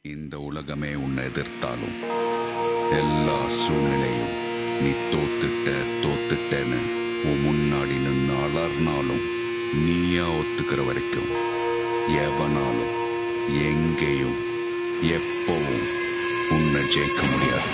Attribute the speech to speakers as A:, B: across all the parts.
A: இந்த உலகமே உன்னை எதிர்த்தாலும் எல்லா சூழ்நிலையும் நீ தோத்துட்ட தோத்துட்டேன்னு உன் முன்னாடி நின்று அலர்னாலும் நீயா ஒத்துக்கிற வரைக்கும் எவனாலும் எங்கேயும் எப்பவும் உன்னை ஜெயிக்க முடியாது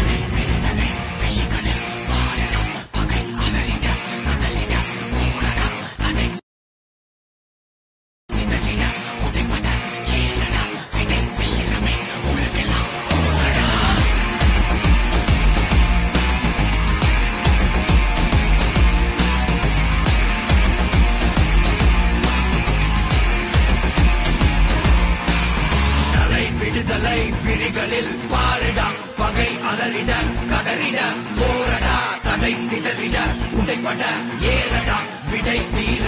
B: தலை விடுதலை விழிகளில் பாரிட பகை அலறிட கதறிட போரடா தடை சிதறிட உடைப்பட ஏறடா விடை வீரமே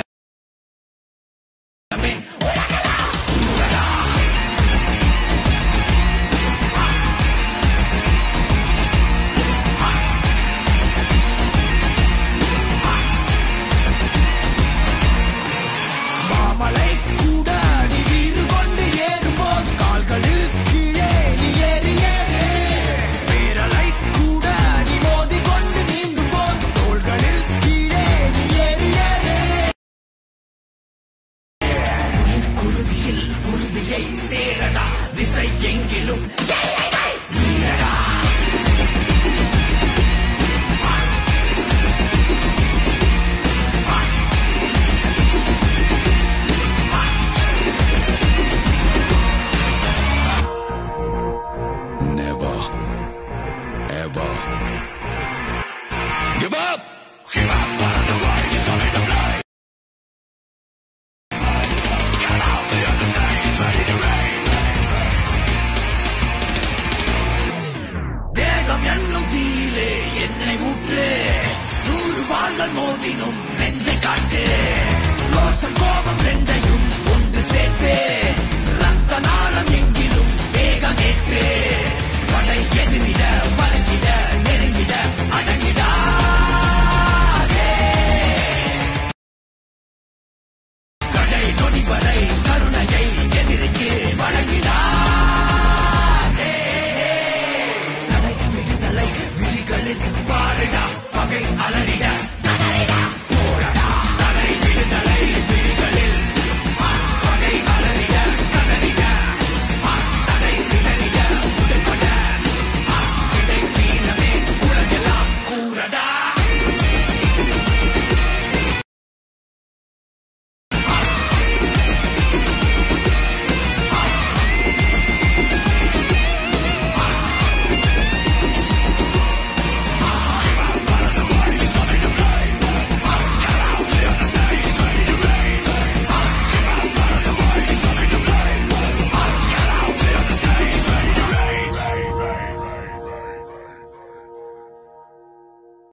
B: மாமலை கூட நீ வீறு கொண்டு ஏறும்போது கால்களில் கீழே நீ ஏறி ஏறு பேரலை கூட நீ மோதி கொண்டு நீங்கும் போது தோள்களில் கீழே நீ ஏறி ஏறு குருதியில் உறுதியை சேரடா திசை எங்கிலும் வீரடா